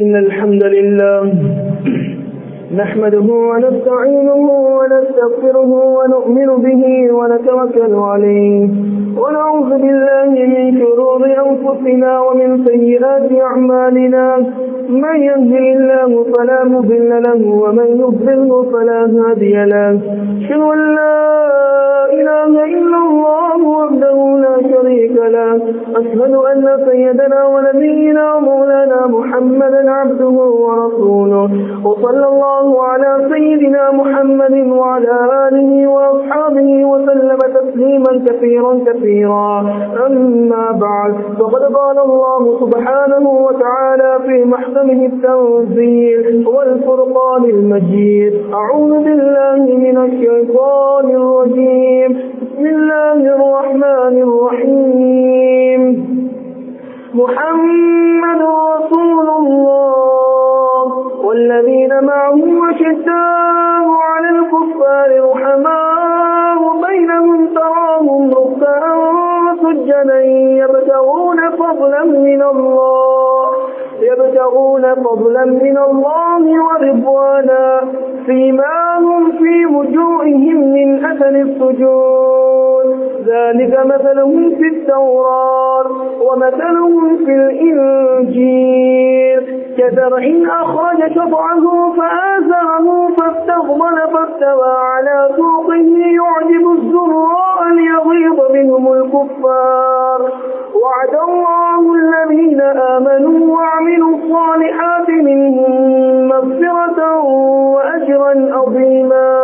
إن الحمد لله نحمده ونستعينه ونستغفره ونؤمن به ونتوكل عليه ونعوذ بالله من شرور أنفسنا ومن سيئات أعمالنا من يهده الله فلا مضل له ومن يضلله فلا هادي له أشهد أن لا إله إلا الله وحده لا شريك له أشهد أن سيدنا ونبينا ومولانا محمدا عبده ورسوله وصلى الله على سيدنا محمد وعلى آله وأصحابه وسلم تسليما كثيرا كثيرا أما بعد فقد قال الله سبحانه وتعالى في محكمه التنزيل والفرقان المجيد أعوذ بالله من الشيطان الرجيم بسم الله الرحمن الرحيم محمد رسول الله والذين معه أشداء على الكفار رحماء بينهم تراهم ركعا سجدا يبتغون فضلا من الله يبتغون فضلا من الله ورضوانا فيما هم في وجوههم من أثر السجود ذلك مثلهم في التوراة ومثلهم في الإنجيل كزرع أخرج شطعه فآزره فاستغضل فاستوى على سوقه يعجب الزراء ليغيظ بهم الكفار وعد الله الذين آمنوا وعملوا الصالحات منهم مغفرة وأجرا عظيما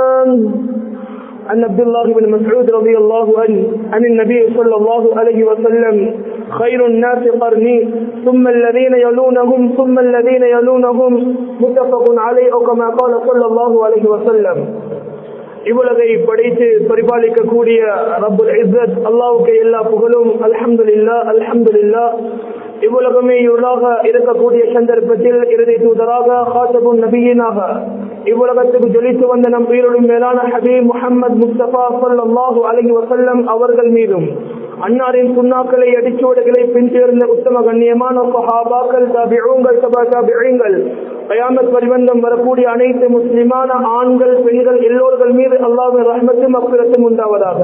عن عبد الله بن مسعود رضي الله عنه عن النبي صلى الله عليه وسلم خير الناس قرني ثم الذين يلونهم ثم الذين يلونهم متفق عليه أو كما قال صلى الله عليه وسلم இவ்வுலகை படைத்து பரிபாலிக்கக்கூடிய ரப்புல் இஸ்ஸத் அல்லாவுக்கு எல்லா புகழும் அல்ஹம்துலில்லா அல்ஹம்துலில்லா இவ்வுலகமே இருளாக இருக்கக்கூடிய சந்தர்ப்பத்தில் இறுதி தூதராக ஹாசபுன் நபியினாக இவ்வுலகத்துக்கு ஜொலித்து வந்த நம் உயிரிடும் மேலான ஹபீப் முகமது முஸ்தபா சல்லாஹூ அலஹி வசல்லம் அவர்கள் மீதும் அன்னாரின் சுண்ணாக்களை அடிச்சோடுகளை பின்தேர்ந்த உத்தம கண்ணியமான சஹாபாக்கள் தாபிழுங்கள் சபா தாபிழுங்கள் கயாமத் பரிவந்தம் வரக்கூடிய அனைத்து முஸ்லிமான ஆண்கள் பெண்கள் எல்லோர்கள் மீது அல்லாவின் ரஹ்மத்தும் அப்பிரத்தும் உண்டாவதாக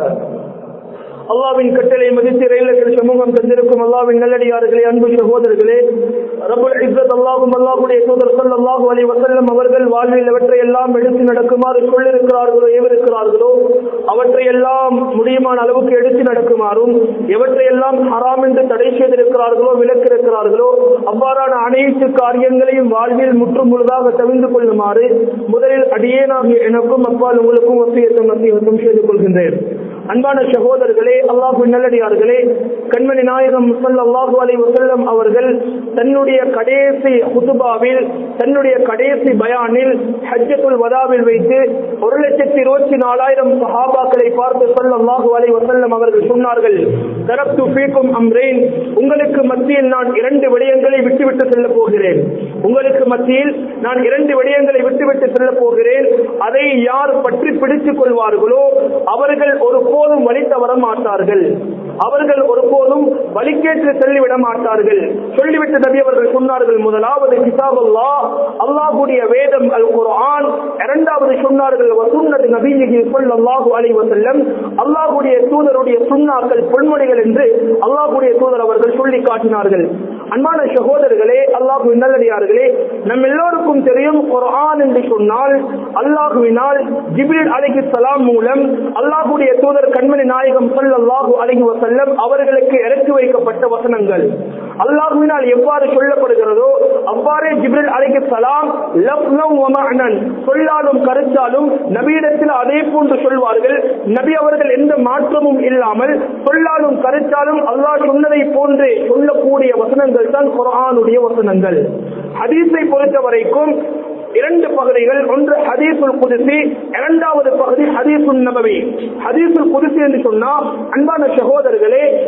அல்லாவின் கட்டளை மதித்து ரயில்கள் சமூகம் தந்திருக்கும் அல்லாவின் நல்லடியார்களே அன்பு சகோதரர்களே ரபுல் இஸ்ஸத் அல்லாஹும் அல்லாஹுடைய தூதர் சொல் அல்லாஹு அலி வசல்லம் அவர்கள் வாழ்வில் அவற்றை எல்லாம் எடுத்து நடக்குமாறு சொல்லிருக்கிறார்களோ ஏவிருக்கிறார்களோ அவற்றை எல்லாம் முடியுமான அளவுக்கு எடுத்து நடக்குமாறும் எவற்றை எல்லாம் ஹராம் என்று தடை செய்திருக்கிறார்களோ விலக்கிருக்கிறார்களோ அவ்வாறான அனைத்து காரியங்களையும் வாழ்வில் முற்றும் முழுதாக தவிர்ந்து கொள்ளுமாறு முதலில் அடியேனாகிய எனக்கும் அப்பால் உங்களுக்கும் வசியத்தும் நசியத்தும் செய்து கொள்கின்றேன் அன்பான சகோதரர்களே அல்லாஹு நல்லடியார்களே கண்மணி நாயகம் அல்லாஹு அலி வசல்லம் அவர்கள் தன்னுடைய கடைசி குதுபாவில் தன்னுடைய கடைசி பயானில் ஹஜ்ஜத்துல் வதாவில் வைத்து ஒரு லட்சத்தி இருபத்தி நாலாயிரம் சஹாபாக்களை பார்த்து சொல்லல்லாஹு அலி வசல்லம் அவர்கள் சொன்னார்கள் தரப்து பீக்கும் அம்ரேன் உங்களுக்கு மத்தியில் நான் இரண்டு விடயங்களை விட்டுவிட்டு செல்ல போகிறேன் உங்களுக்கு மத்தியில் நான் இரண்டு விடயங்களை விட்டுவிட்டு செல்ல போகிறேன் அதை யார் பற்றி பிடித்துக் கொள்வார்களோ அவர்கள் ஒரு ஒருபோதும் வழி தவற மாட்டார்கள் அவர்கள் ஒருபோதும் வழிகேற்று செல்லிவிட மாட்டார்கள் சொல்லிவிட்டு நபி அவர்கள் சொன்னார்கள் முதலாவது கிதாப் அல்லா அல்லாஹுடைய வேதம் அல் குர்ஆன் இரண்டாவது சொன்னார்கள் வசுன்னது நபியகி ஸல்லல்லாஹு அலைஹி வஸல்லம் அல்லாஹ்வுடைய தூதருடைய சுன்னாக்கள் பொன்மொழிகள் என்று அல்லாஹ்வுடைய தூதர் அவர்கள் சொல்லி காட்டினார்கள் அன்பான சகோதரர்களே அல்லாஹு நல்லடியார்களே நம் எல்லோருக்கும் தெரியும் குர்ஆன் என்று சொன்னால் அல்லாஹுவினால் ஜிப்ரீல் அலைஹிஸ்ஸலாம் மூலம் அல்லாஹ்வுடைய தூதர் கண்மணி நாயகம் ஸல்லல்லாஹு அலைஹி வஸல்லம் அவர்களுக்கு இறக்கி வைக்கப்பட்ட வசனங்கள் அல்லாஹுவினால் எவ்வாறு சொல்லப்படுகிறதோ அவ்வாறே ஜிப்ரில் அலைஹி சலாம் லஃப்லம் வ மஅனன் சொல்லாலும் கருத்தாலும் நபியிடத்தில் அதே போன்று சொல்வார்கள் நபி அவர்கள் எந்த மாற்றமும் இல்லாமல் சொல்லாலும் கருத்தாலும் அல்லாஹ் சொன்னதை போன்று சொல்லக்கூடிய வசனங்கள் தான் குர்ஆனுடைய வசனங்கள் ஹதீஸை பொறுத்த வரைக்கும் இரண்டு பகுதிகள் ஒன்று ஹதீசுல் குதிசி இரண்டாவது பகுதி ஹதீசுல் நபவி ஹதீசுல் குதிசி என்று சொன்னா அன்பான சகோதரர்களே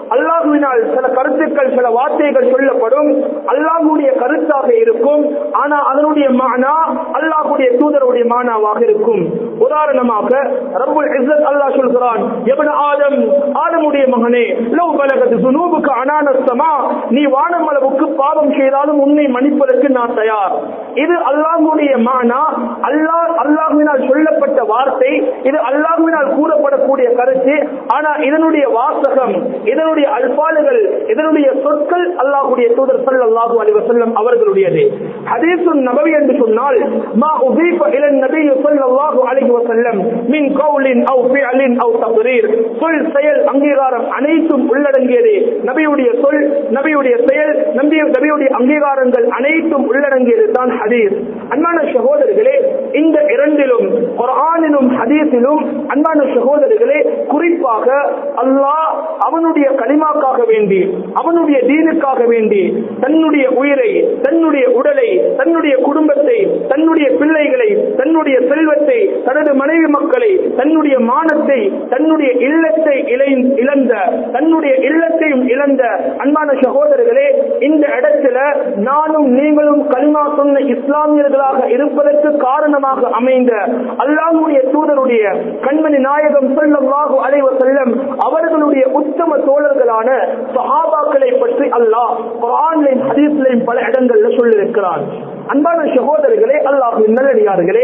அல்லாஹுவினால் சில கருத்துக்கள் சில வார்த்தைகள் சொல்லப்படும் அல்லாஹுடைய கருத்தாக இருக்கும் ஆனா அதனுடைய மானா அல்லாஹுடைய தூதருடைய மானாவாக இருக்கும் உதாரணமாக ரப்புல் இஸ்ஸத் அல்லாஹ் சொல்கிறான் எவன் ஆதம் ஆதமுடைய மகனே லவ் பலகத் சுனூபுக்கு அனானஸ்தமா நீ வானம் அளவுக்கு பாவம் செய்தாலும் உன்னை மன்னிப்பதற்கு நான் தயார் இது அல்லாஹுடைய மானா அல்லாஹ் அல்லாஹுவினால் சொல்லப்பட்ட வார்த்தை இது அல்லாஹுவினால் கூறப்படக்கூடிய கருத்து ஆனா இதனுடைய வாசகம் இதனுடைய அல்பாலுகள் இதனுடைய சொற்கள் அல்லாஹுடைய தூதர் ஸல்லல்லாஹு அலைஹி வஸல்லம் அவர்களுடையது ஹதீஸுன் நபவி என்று சொன்னால் மா உதீஃப இல நபி ஸல்லல்லாஹு அலைஹி வஸல்லம் மின் கௌலின் அவ் ஃபிஅலின் அவ் தக்ரீர் சொல் செயல் அங்கீகாரம் அனைத்தும் உள்ளடங்கியது நபியுடைய சொல் நபியுடைய செயல் நபி நபியுடைய அங்கீகாரங்கள் அனைத்தும் உள்ளடங்கியது தான் ஹதீஸ் அன்பான சகோதரர்களே இந்த இரண்டிலும் குர்ஆனிலும் ஹதீஸிலும் அன்பான சகோதரர்களே குறிப்பாக அல்லாஹ் அவனுடைய கலிமாக்காக வேண்டி அவனுடைய தீனுக்காக வேண்டி தன்னுடைய உயிரை தன்னுடைய உடலை தன்னுடைய குடும்பத்தை தன்னுடைய பிள்ளைகளை தன்னுடைய செல்வத்தை தனது மனைவி மக்களை தன்னுடைய மானத்தை தன்னுடைய இல்லத்தை இழை- இழந்த தன்னுடைய இல்லத்தையும் இழந்த அன்பான சகோதரர்களே இந்த இடத்துல நானும் நீங்களும் கலிமா சொன்ன இஸ்லாமியர்களாக இருப்பதற்கு காரணமாக அமைந்த அல்லாஹ்வுடைய தூதருடைய கண்மணி நாயகம் ஸல்லல்லாஹு அலைஹி வஸல்லம் அவர்களுடைய உத்தம தோழர்களான சஹாபாக்களை பற்றி அல்லாஹ் குர்ஆனிலும் ஹதீஸ்லையும் பல இடங்கள்ல சொல்லியிருக்கிறான் அன்பான சகோதரர்களே அல்லாஹ்வின் நல்லடியார்களே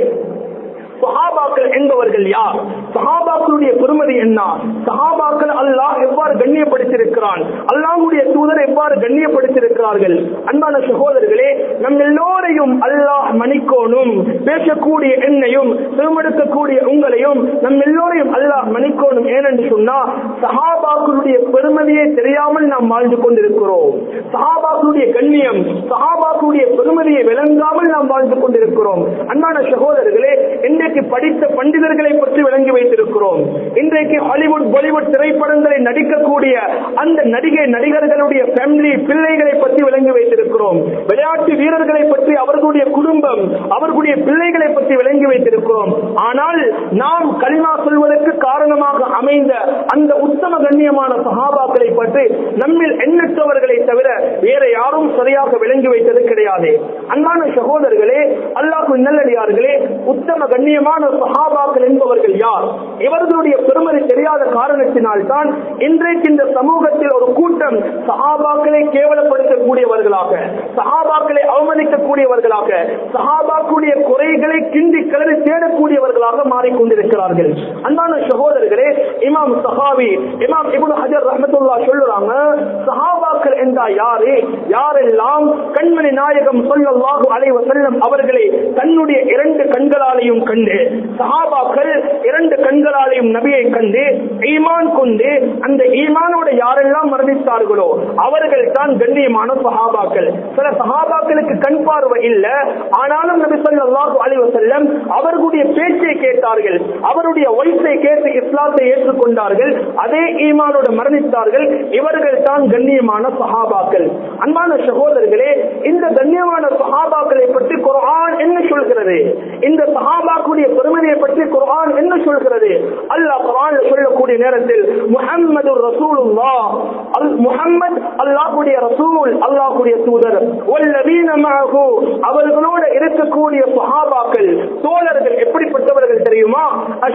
சஹாபாக்கள் என்பவர்கள் யார் சஹாபாக்களுடைய பெருமதி என்ன சஹாபாக்கள் அல்லாஹ் எவ்வாறு கண்ணியப்படுத்தியிருக்கிறான் அல்லாஹ்வுடைய தூதர் எவ்வாறு கண்ணியப்படுத்தியிருக்கிறார்கள் அன்பான சகோதரர்களே நம் எல்லோரையும் அல்லாஹ் மன்னிக்கோணும் பேசக்கூடிய என்னையும் தேர்ந்தெடுக்கக்கூடிய உங்களையும் நம் எல்லோரையும் அல்லாஹ் மன்னிக்கோணும் ஏனென்று சொன்னா சஹாபாக்களுடைய பெருமதியை தெரியாமல் நாம் வாழ்ந்து கொண்டிருக்கிறோம் சஹாபாக்களுடைய கண்ணியம் சஹாபாக்களுடைய பெருமதியை விளங்காமல் நாம் வாழ்ந்து கொண்டிருக்கிறோம் அன்பான சகோதரர்களே இன்றைக்கு படித்த பண்டிதர்களை பற்றி விளங்கி வைத்திருக்கிறோம் இன்றைக்கு ஹாலிவுட் பாலிவுட் திரைப்படங்களை நடிக்கக்கூடிய அந்த நடிகை நடிகர்களுடைய ஃபேமிலி பிள்ளைகளை பற்றி விளங்கி வைத்திருக்கிறோம் விளையாட்டு வீரர்களை பற்றி அவர்களுடைய குடும்பம் அவர்களுடைய பிள்ளைகளை பற்றி விளங்கி வைத்திருக்கிறோம் ஆனால் நாம் கலிமா சொல்வதற்கு காரணமாக அமைந்த அந்த உத்தம கண்ணியமான சஹாபாக்களை பற்றி நம்மில் எண்ணற்றவர்களை தவிர வேற யாரும் சரியாக விளங்கி வைத்தது கிடையாது அன்பான சகோதரர்களே அல்லாஹ் நல்லடியார்களே உத்தம கண்ணியமான சஹாபாக்கள் என்பவர்கள் யார் இவர்களுடைய பெருமதி தெரியாத காரணத்தினால் தான் இன்றைக்கு இந்த சமூகத்தில் ஒரு கூட்டம் சஹாபாக்களை கேவலப்படுத்தக்கூடியவர்களாக சஹாபாக்களை அவமதிக்கக்கூடியவர்களாக சஹாபாக்குடைய குறைகளை கிண்டி கிளறி தேடக்கூடியவர்களாக மாறிக்கொண்டிருக்கிறார்கள் அன்பான சகோதரர்களே இமாம் சஹாவி இமாம் இப்னு ஹஜர் ரஹ்மத்துல்லா சொல்லுறாங்க சஹாபாக்கள் என்றா யாரு யாரெல்லாம் கண்மணி நாயகம் ஸல்லல்லாஹு அலைஹி வஸல்லம் அவர்களை தன்னுடைய இரண்டு கண்களாலையும் கண்டு சஹாபாக்கள் இரண்டு கண்களாலையும் நபியை கண்டு ஈமான் கொண்டு அந்த ஈமானோட யாரெல்லாம் மரணித்தார்களோ அவர்கள் தான் கண்ணியமான சஹாபாக்கள் சில சஹாபாக்களுக்கு கண் பார்வை இல்ல ஆனாலும் நபி ஸல்லல்லாஹு அலைஹி வஸல்லம் அவர்களுடைய பேச்சை கேட்டார்கள் அவருடைய வயசை கேட்டு இஸ்லாத்தை ஏற்றுக்கொண்டார்கள் அதே ஈமானோட மரணித்தார்கள் இவர்கள் தான் கண்ணியமான சஹாபாக்கள் அன்பான சகோதரர்களே இந்த கண்ணியமான சஹாபாக்களை பற்றி குர்ஆன் என்ன சொல்கிறது இந்த சஹாபாக்குடைய பெருமதியை பற்றி குர்ஆன் என்ன சொல்கிறது அல்லாஹ் குர்ஆன்ல சொல்லக்கூடிய நேரத்தில் முஹம்மது ரசூலுல்லாஹ் அல் முஹம்மத் அல்லாஹ்வுடைய ரசூல் அல்லாஹ்வுடைய தூதர் வல்லதீன மஅஹு அவர்களோடு இருக்கக்கூடிய சஹாபாக்கள் தோழர்கள் எப்படிப்பட்டவர்கள் தெரியுமா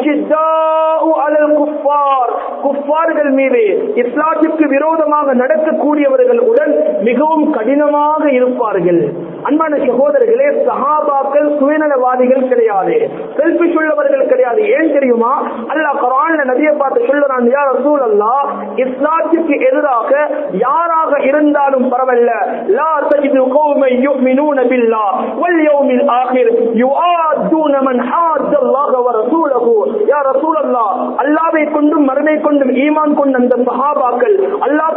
அஷித்தாஉ அலல் குஃபார் குஃபார்கள் மீது இஸ்லாத்துக்கு விரோதமாக நடக்கக்கூடியவர்கள் உடன் மிகவும் கடினமாக இருப்பார்கள் அன்பான சகோதரர்களே சஹாபாக்கள் சுயநலவாதிகள் கிடையாது செல்ஃபிஷ் உள்ளவர்கள் கிடையாது ஏன் தெரியுமா அல்லாஹ் குர்ஆன்ல நபியை பார்த்து சொல்லுறான் யா ரசூலல்லாஹ் இஸ்லாத்துக்கு எதிராக யாராக இருந்தாலும் பரவாயில்ல லா தஜிது கௌமை யுமினூன பில்லாஹ் வல் யௌமில் ஆகிர் யுஆதுன மன் ஹாஜ் அல்லாஹ் வ ரசூலஹு யா ரசூலல்லாஹ் அல்லாஹ்வை கொண்டும் மறுமை கொண்டும் ஈமான் கொண்ட அந்த சஹாபாக்கள் அல்லாஹ்க்கும் அல்லாஹ்வுடைய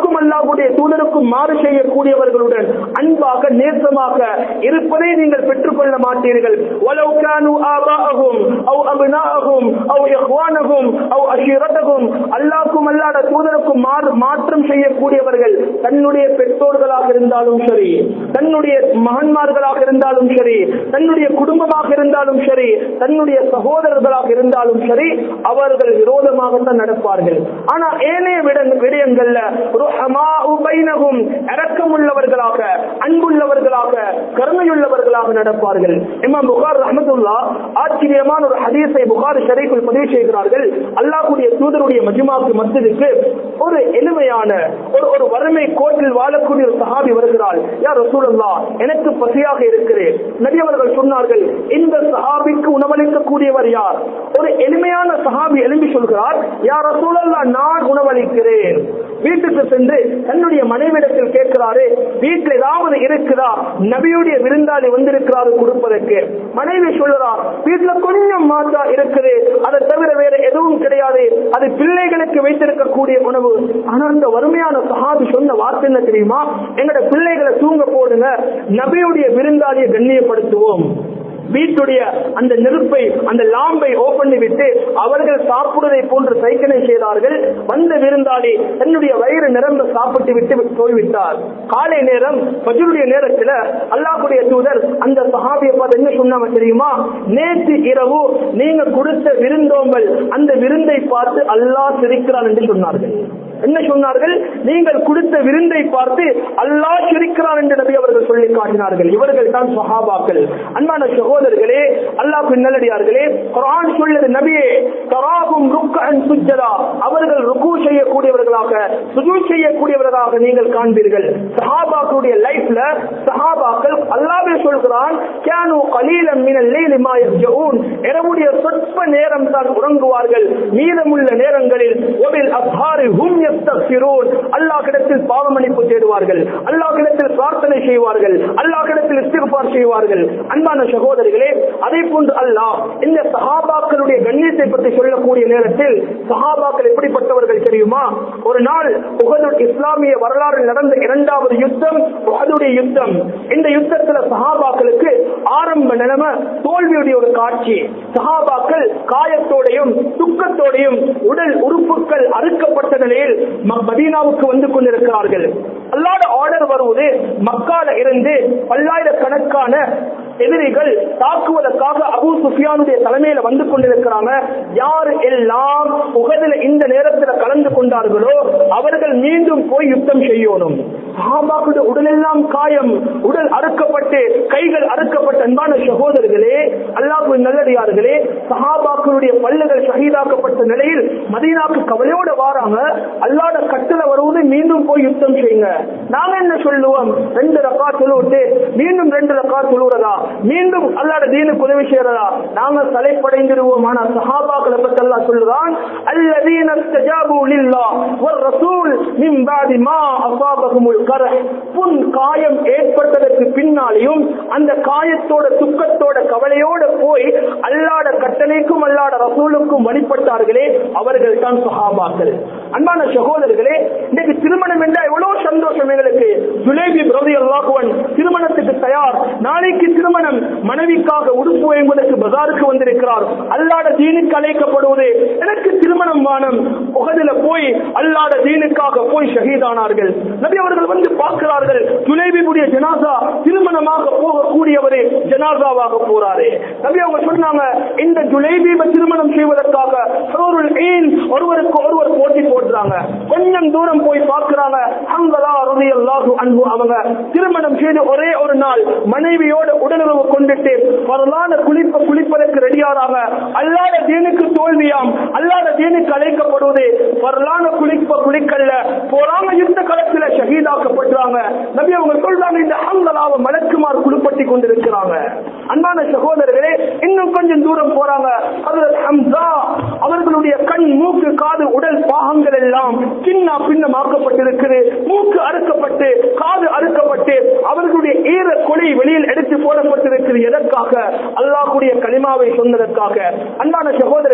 அல்லாஹுடைய தூதருக்கும் மாறு செய்யக்கூடியவர்களுடன் அன்பாக நேசமாக இருப்பதை நீங்கள் பெற்றுக்கொள்ள மாட்டீர்கள் وَلَوْ كَانُوا آبَاءَهُمْ أَوْ أَبْنَاءَهُمْ أَوْ إِخْوَانَهُمْ أَوْ عَشِيرَتَهُمْ அல்லாஹ்க்கும் அல்லாஹ்ட தூதருக்கும் மாறு- மாற்றம் செய்யக்கூடியவர்கள் தன்னுடைய பெற்றோர்களாக இருந்தாலும் சரி தன்னுடைய மகன்மார்களாக இருந்தாலும் சரி தன்னுடைய குடும்பமாக இருந்தாலும் சரி தன்னுடைய சகோதரர்களாக இருந்தாலும் சரி அவர்கள் விரோதமாகத்தான் நடப்பார்கள் ஆனா ஏனைய விட- விடயங்கள்ல ருஹமாஉ பைனஹும் இரக்கமுள்ளவர்களாக அன்புள்ளவர்களாக கருணையுள்ளவர்களாக நடப்பார்கள் இமாம் புகார் ரஹமத்துல்லா ஆச்சரியமான ஒரு ஹதீஸை புகார் ஷரீஃபில் பதிவு செய்கிறார்கள் அல்லாஹ்வுடைய தூதருடைய மஜ்மாக்கு மஸ்ஜிதுக்கு ஒரு எளிமையான ஒரு ஒரு வறுமை கோட்டில் வாழக்கூடிய ஒரு சஹாபி வருகிறாள் யார் ரசூலுல்லாஹ் எனக்கு பசியாக இருக்கிறேன் நபி அவர்கள் சொன்னார்கள் இந்த சஹாபிக்கு உணவளிக்கக்கூடியவர் யார் ஒரு எளிமையான சஹாபி எழும்பி சொல்கிறார் யார் ரசூலுல்லாஹ் நான் உணவளிக்கிறேன் வீட்டுக்கு சென்று தன்னுடைய மனைவிடத்தில் கேட்கிறாரு வீட்டில் ஏதாவது இருக்குதா நபியுடைய விருந்தாளி வந்திருக்கிறாரு கொடுப்பதற்கு மனைவி சொல்றா வீட்டுல கொஞ்சம் மாற்றா இருக்குது அதை தவிர வேற எதுவும் கிடையாது அது பிள்ளைகளுக்கு வைத்திருக்கக்கூடிய உணவு ஆனா அந்த வறுமையான சஹாபி சொன்ன வார்த்தை என்ன தெரியுமா எங்கட பிள்ளைகளை தூங்க போடுங்க நபியுடைய விருந்தாளியை கண்ணியப்படுத்துவோம் வீட்டுடைய அந்த நெருப்பை அந்த லாம்பை ஓபன் விட்டு அவர்கள் சாப்பிடுவதை போன்று சைக்கிளை செய்தார்கள் வந்த விருந்தாளி தன்னுடைய வயிறு நிரம்ப சாப்பிட்டு விட்டு போய்விட்டார் காலை நேரம் பஜருடைய நேரத்தில் அல்லாஹ்வுடைய தூதர் அந்த சஹாபியை பார்த்து என்ன சொன்னாங்க தெரியுமா நேற்று இரவு நீங்க கொடுத்த விருந்தோம்பல் அந்த விருந்தை பார்த்து அல்லாஹ் சிரிக்கிறான் என்று சொன்னார்கள் என்ன சொன்னார்கள் நீங்கள் கொடுத்த விருந்தை பார்த்து அல்லாஹ் சிரிக்கிறான் என்று நபி அவர்கள் சொல்லி காட்டினார்கள் இவர்கள் தான் சஹாபாக்கள் அன்பான சகோதரர்களே அல்லாஹ் நல்லடியார்களே குர்ஆன் சொல்லுது நபியே தராகும் ருக்கன் சுஜ்ஜதா அவர்கள் ருக்கு செய்யக்கூடியவர்களாக சுஜூத் செய்யக்கூடியவர்களாக நீங்கள் காண்பீர்கள் சஹாபாக்களுடைய லைஃப்ல சஹாபாக்கள் அல்லாஹ்வே சொல்கிறான் கேனு கலீலம் மினல் லைலி மா யஹ்ஜூன் இரவுடைய சொற்ப நேரம் தான் உறங்குவார்கள் மீதமுள்ள நேரங்களில் ஒபில் அஸ்ஹாரி ஹும் யஸ்தக்ஃபிரூன் அல்லாஹ்விடத்தில் பாவமன்னிப்பு தேடுவார்கள் அல்லாஹ்விடத்தில் பிரார்த்தனை செய்வார்கள் அல்லாஹ்விடத்தில் இஸ்திக்பார் செய்வார்கள் அன்பான சகோதரிகளே அதே போன்று அல்லாஹ் இந்த சஹாபாக்களுடைய கண்ணியத்தை பற்றி சொல்லக்கூடிய நேரத்தில் சஹாபாக்கள் எப்படிப்பட்டவர்கள் தெரியுமா ஒரு நாள் உகது இஸ்லாமிய வரலாறு நடந்த இரண்டாவது யுத்தம் உகதுடைய யுத்தம் இந்த யுத்தத்துல சஹாபாக்களுக்கு ஆரம்ப நிலைமை தோல்வியுடைய ஒரு காட்சி சஹாபாக்கள் காயத்தோடையும் துக்கத்தோடையும் உடல் உறுப்புகள் அறுக்கப்பட்ட நிலையில் ம- மதீனாவுக்கு வந்து கொண்டிருக்கிறார்கள் அல்லாத ஆர்டர் வருவது மக்கால இருந்து பல்லாயிரக்கணக்கான எதிரிகள் தாக்குவதற்காக அபூ சுஃபியானுடைய தலைமையில வந்து கொண்டிருக்கிறாங்க யார் எல்லாம் உகதில இந்த நேரத்தில் கலந்து கொண்டார்களோ அவர்கள் மீண்டும் போய் யுத்தம் செய்யணும் சஹாபாக்களுடைய உடலெல்லாம் காயம் உடல் அறுக்கப்பட்டு கைகள் அறுக்கப்பட்ட அன்பான சகோதரர்களே அல்லாஹ்வு நல்லடியார்களே சஹாபாக்களுடைய பல்லுகள் ஷஹீதாக்கப்பட்ட நிலையில் மதீனாக்கு கவலையோட வாராங்க அல்லாட கட்டளை வருவது மீண்டும் போய் யுத்தம் செய்யுங்க நாங்க என்ன சொல்லுவோம் ரெண்டு ரக்கா தொழுவிட்டு மீண்டும் ரெண்டு ரக்கா தொழுறதா மீண்டும் அல்லாட தீனுக்கு உதவி செய்யறதா நாங்க தலைப்படைந்துடுவோம் ஆனா சஹாபாக்களை பத்தி அல்லாஹ் சொல்லுறான் அல்லதீன இஸ்தஜாபு லில்லாஹ் வர் ரசூல் மின் பாதி மா அஸாபஹுமுல் கரஹ் புண் காயம் ஏற்பட்டதற்கு பின்னாலேயும் அந்த காயத்தோட துக்கத்தோட கவலையோட போய் அல்லாட கட்டளைக்கும் அல்லாட ரசூலுக்கும் வழிபட்டார்களே அவர்கள் தான் சஹாபாக்கள் அன்பான சகோதரர்களே இன்னைக்கு திருமணம் என்றால் எவ்வளவு சந்தோஷம் எங்களுக்கு ஜுலேபி பிரதி அல்லாஹுவன் திருமணத்துக்கு தயார் நாளைக்கு திருமணம் மனைவிக்காக உடுப்பு வாங்குவதற்கு பஜாருக்கு வந்திருக்கிறார் அல்லாட தீனுக்கு அழைக்கப்படுவது எனக்கு திருமணம் வானம் உகதில போய் அல்லாட தீனுக்காக போய் ஷஹீதானார்கள் நபி அவர்கள் வந்து பார்க்கிறார்கள் ஜுலேபியுடைய ஜனாசா திருமணமாக போகக்கூடியவரே ஜனாசாவாக போறாரு நபி அவங்க சொன்னாங்க இந்த ஜுலேபீப திருமணம் செய்வதற்காக ஹூருல் ஈன் ஒருவருக்கு ஒருவர் போட்டி போடுறாங்க கொஞ்சம் தூரம் போய் பார்க்கிறாங்க ஹங்கலா ரலியல்லாஹு அன்ஹு அவங்க திருமணம் செய்து ஒரே ஒரு நாள் மனைவியோட உடலுறவு கொண்டுட்டு வரலான குளிப்ப குளிப்பதற்கு ரெடியாராக அல்லாத தீனுக்கு தோல்வியாம் அல்லாத தீனுக்கு அழைக்கப்படுவது வரலான குளிப்ப குளிக்கல்ல போறாங்க யுத்த களத்துல ஷஹீதாக்கப்படுறாங்க நபி அவங்க சொல்றாங்க இந்த ஹங்கலாவை மலக்குமார் குளிப்பட்டி கொண்டிருக்கிறாங்க அன்பான சகோதரர்களே இன்னும் கொஞ்சம் தூரம் போறாங்க ஹஜரத் ஹம்சா அவர்களுடைய கண் மூக்கு காது உடல் பாகங்கள் எல்லாம் சின்ன பின்னமாக்கப்பட்டிருக்குது மூக்கு அறுக்கப்பட்டு காது அறுக்கப்பட்டு அவர்களுடைய ஈர கொலை வெளியில் எடுத்து போடப்பட்டிருக்கிறது எதற்காக அல்லாஹ்வுடைய கலிமாவை சொன்னதற்காக அன்பான சகோதரர்களே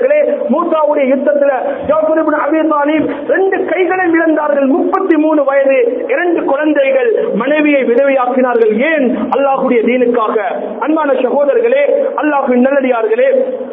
மூசாவுடைய யுத்தத்துல ஜாஃபர் இப்னு அபீ தாலிப் ரெண்டு கைகளை இழந்தார்கள் முப்பத்தி மூணு வயது இரண்டு குழந்தைகள் மனைவியை விதவையாக்கினார்கள் ஏன் அல்லாஹுடைய தீனுக்காக அன்பான சகோதரர்களே அல்லாஹுவின் நல்லடியார்களே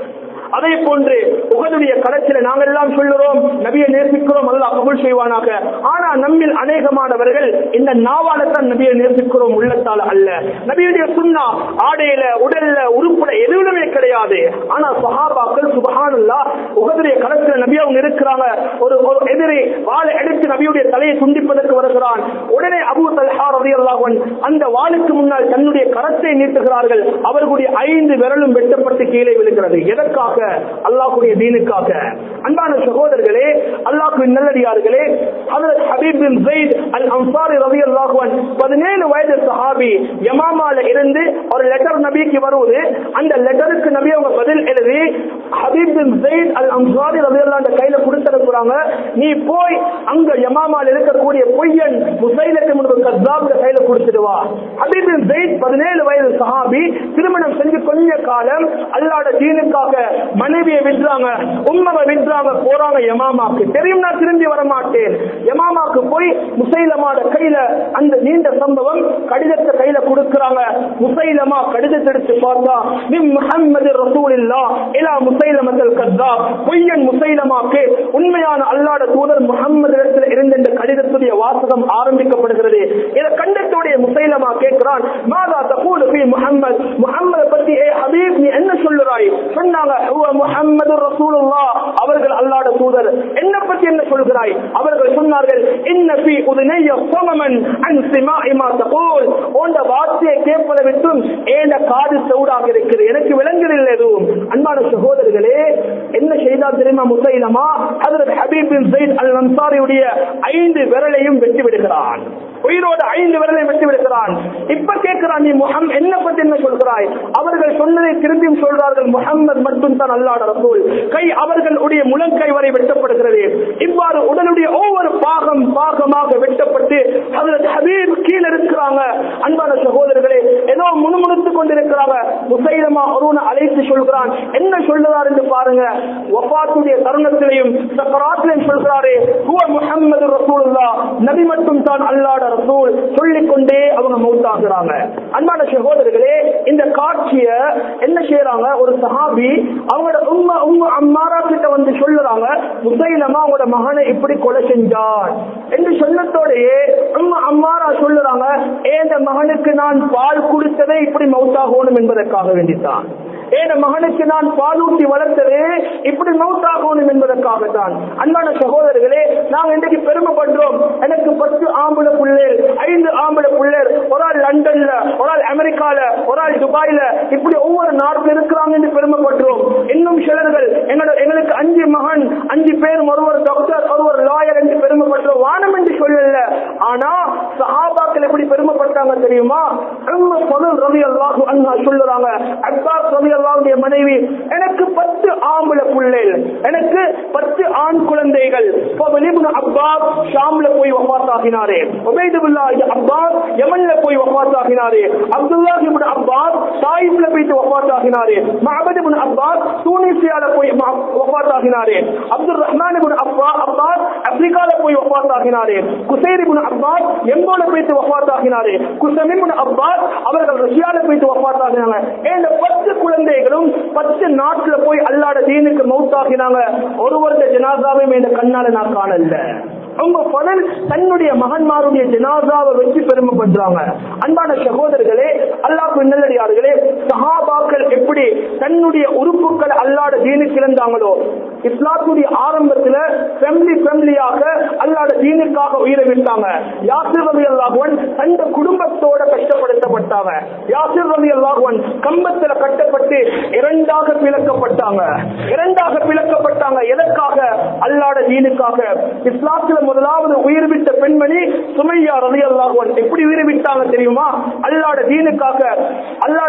அதே போன்று உகதுடைய களத்தில நாங்கள் எல்லாம் சொல்லுறோம் நபியை நேசிக்கிறோம் அல்லாஹ் கபூல் செய்வானாக ஆனா நம்மில் அநேகமானவர்கள் இந்த நாவாலத்தான் நபியை நேசிக்கிறோம் உள்ளத்தால அல்ல நபியுடைய சுண்ணா ஆடையில உடல்ல உறுப்புல எதுவுமே கிடையாது ஆனா சஹாபாக்கள் சுபஹானல்லா உகதுடைய களத்துல நபி அவங்க இருக்கிறாங்க ஒரு ஒரு எதிரி வாளை எடுத்து நபியுடைய தலையை துண்டிப்பதற்கு வருகிறான் உடனே அபூ தல்ஹா ரலியல்லாஹு அன்ஹு அந்த வாளுக்கு முன்னால் தன்னுடைய கரத்தை நீட்டுகிறார்கள் அவர்களுடைய ஐந்து விரலும் வெட்டப்பட்டு கீழே விழுகிறது எதற்காக அல்லாஹ்வுடைய தீனுக்காக அன்பான சகோதரர்களே அல்லாஹ்வின் நல்லடியார்களே ஹஜரத் ஹபீப் பின் ஸைத் அல் அன்சாரி ரலியல்லாஹு அன்ஹு 17 வயது சஹாபி யமாமால இருந்து ஒரு லெட்டர் நபிக்கு வருவது அந்த லெட்டருக்கு நபி அவங்க பதில் எழுதி ஹபீப் பின் ஸைத் அல் அன்சாரி ரலியல்லாஹு அன்ஹு கையில கொடுத்திருக்கிறாங்க நீ போய் அங்க யமாமால இருக்கக்கூடிய பொய்யன் முசைலத்து முன்பு கஸ்ஸாப் கையில கொடுத்துட்டு வா ஹபீப் பின் ஸைத் 17 வயது சஹாபி திருமணம் செஞ்சு கொஞ்ச காலம் அல்லாஹ்ட தீனுக்காக மனைவியை விட்டுறாங்க உம்மவை விட்டுறாங்க போறாங்க யமாமாக்கு தெரியும் நான் திரும்பி வர மாட்டேன் யமாமாக்கு போய் முசைலமாட கையில அந்த நீண்ட சம்பவம் கடிதத்தை கையில கொடுக்கறாங்க முசைலமா கடிதத்தை எடுத்து பார்த்தா மிம் முஹம்மது ரசூலில்லா இலா முசைலமத்தல் கத்தா பொய்யன் முசைலமாக்கு உண்மையான அல்லாட தூதர் முகம்மது இடத்துல இருந்த இந்த கடிதத்துடைய வாசகம் ஆரம்பிக்கப்படுகிறது இதை கண்டத்துடைய முசைலமா கேட்கிறான் மாதா தகூலு ஃபீ முஹம்மது முஹம்மதை பத்தி ஏ ஹபீப் நீ என்ன சொல்லுறாய் சொன்னாங்க "ஹுவ முஹம்மது ரசூலுல்லாஹ் அவர்கள் அல்லாஹ்வுடைய தூதர் என்ன பத்தி என்ன சொல்கிறாய் அவர்கள் சொன்னார்கள் இன்ன ஃபீ உதுனைய ஸமமன் அன் சிமாஇ மா தகூல் உண்ட வார்த்தையை கேட்பதை விட்டும் ஏண்ட காது சவுடாக இருக்குது எனக்கு விளங்குதில்லை எதுவும் அன்பான சகோதரர்களே என்ன செய்தா தெரியுமா முசைலமா ஹஜரத் ஹபீப் பின் ஸைத் அல் அன்சாரியுடைய ஐந்து விரலையும் வெட்டி விடுகிறான் உயிரோடு ஐந்து விரலை வெட்டி விடுகிறான் இப்ப கேட்கிறான் நீ முகம் என்ன பத்தி என்ன சொல்கிறாய் அவர்கள் சொன்னதை திரும்பியும் சொல்றார்கள் முகம்மது மட்டும் தான் அல்லாட ரசூல் கை அவர்களுடைய முழங்கை வரை வெட்டப்படுகிறது இவ்வாறு உடலுடைய ஒவ்வொரு பாகம் பாகமாக வெட்டப்பட்டு ஹஜரத் ஹபீப் கீழே இருக்கிறாங்க அன்பான சகோதரர்களே ஏதோ முணுமுணுத்துக் கொண்டிருக்கிறாங்க முசைலமா ஒருவனை அழைத்து சொல்கிறான் என்ன சொல்லுறார் என்று பாருங்க வஃபாத்துடைய தருணத்திலையும் சக்கராத்திலையும் சொல்கிறாரே ஹுவ முஹம்மது ரசூலுல்லாஹ் நபி மட்டும் தான் அல்லாட ரசூல் சொல்லிக் கொண்டே அவங்க மௌத்தாகிறாங்க அன்பான சகோதரர்களே இந்த காட்சிய என்ன செய்யறாங்க ஒரு சஹாபி அவங்களோட உம்மா உம்மா அம்மாரா கிட்ட வந்து சொல்லுறாங்க முசைலமா அவங்களோட மகனை இப்படி கொலை செஞ்சார் என்று சொன்னதோடையே உம்மா அம்மாரா சொல்லுறாங்க ஏந்த மகனுக்கு நான் பால் குடித்ததே இப்படி மௌத்தாகணும் என்பதற்காக வேண்டித்தான் ஏன மகனுக்கு நான் பாலூட்டி வளர்த்தது இப்படி மௌத்தாகணும் என்பதற்காகத்தான் அன்பான சகோதரர்களே நாங்க இன்றைக்கு பெருமைப்படுறோம் எனக்கு பத்து ஆம்பளை புள்ளேர் ஐந்து ஆம்பளை புள்ளேர் ஒரு ஆள் லண்டன்ல ஒரு ஆள் அமெரிக்கால ஒரு ஆள் துபாயில இப்படி ஒவ்வொரு நாட்டில் இருக்கிறாங்க என்று பெருமைப்படுறோம் இன்னும் சிலர்கள் எங்களோட எங்களுக்கு அஞ்சு மகன் அஞ்சு பேர் ஒருவர் டாக்டர் ஒருவர் லாயர் என்று பெருமைப்படுறோம் வானம் என்று சொல்லல ஆனா சஹாபாக்கள் எப்படி பெருமைப்பட்டாங்க தெரியுமா உம்மு ஃபதுல் ரலியல்லாஹு அன்ஹா சொல்லுறாங்க அப்பாஸ் ரலியல்லாஹுடைய மனைவி எனக்கு பத்து ஆம்பளை பிள்ளைகள் எனக்கு பத்து ஆண் குழந்தைகள் ஃபதுல் இப்னு அப்பாஸ் ஷாம்ல போய் வஃபாத் ஆகினாரே உபைதுல்லாஹ் இப்னு அப்பாஸ் யமன்ல போய் வஃபாத் ஆகினாரே அப்துல்லாஹ் இப்னு அப்பாஸ் தாயிஃப்ல போய் வஃபாத் ஆகினாரே மஅபத் இப்னு அப்பாஸ் தூனிசியால போய் ம- வஃபாத் ஆகினாரே அப்துல் ரஹ்மான் இப்னு அப்பா அப்பாஸ் ஆப்பிரிக்கால போய் வஃபாத் ஆகினாரே குசைர் இப்னு அப்பாஸ் எங்கோல போயிட்டு வஃபாத் ஆகினாரே குசம் இப்னு அப்பாஸ் அவர்கள் ரஷ்யால போயிட்டு வஃபாத் ஆகினாங்க இந்த பத்து குழந்தைகளும் பத்து நாட்டுல போய் அல்லாட தீனுக்கு மௌத்தாகினாங்க ஒருவருடைய ஜனாதாவையும் இந்த கண்ணால நான் காணல அவங்க பலன் தன்னுடைய மகன்மாருடைய ஜனாதாவை வச்சு பெருமைப்படுறாங்க அன்பான சகோதரர்களே அல்லாஹ் நல்லடியார்களே சஹாபாக்கள் எப்படி தன்னுடைய உறுப்புகள் அல்லாட தீனுக்கு இழந்தாங்களோ இஸ்லாத்துடைய ஆரம்பத்துல ஃபேமிலி ஃபேமிலியாக அல்லாட தீனுக்காக உயிரை விட்டாங்க யாசிர் ரவி அல்லாஹுவன் தந்த குடும்பத்தோட கஷ்டப்படுத்தப்பட்டாங்க யாசிர் ரவி அல்லாஹுவன் கம்பத்துல கட்டப்பட்டு இரண்டாக பிளக்கப்பட்டாங்க இரண்டாக பிளக்கப்பட்டாங்க எதற்காக அல்லாட தீனுக்காக இஸ்லாத்துல முதலாவது உயிர் விட்ட பெண்மணி சுமையா ரவி அல்லாஹுவன் எப்படி உயிர் விட்டாங்க தெரியுமா அல்லாட தீனுக்காக அல்லாட களிமா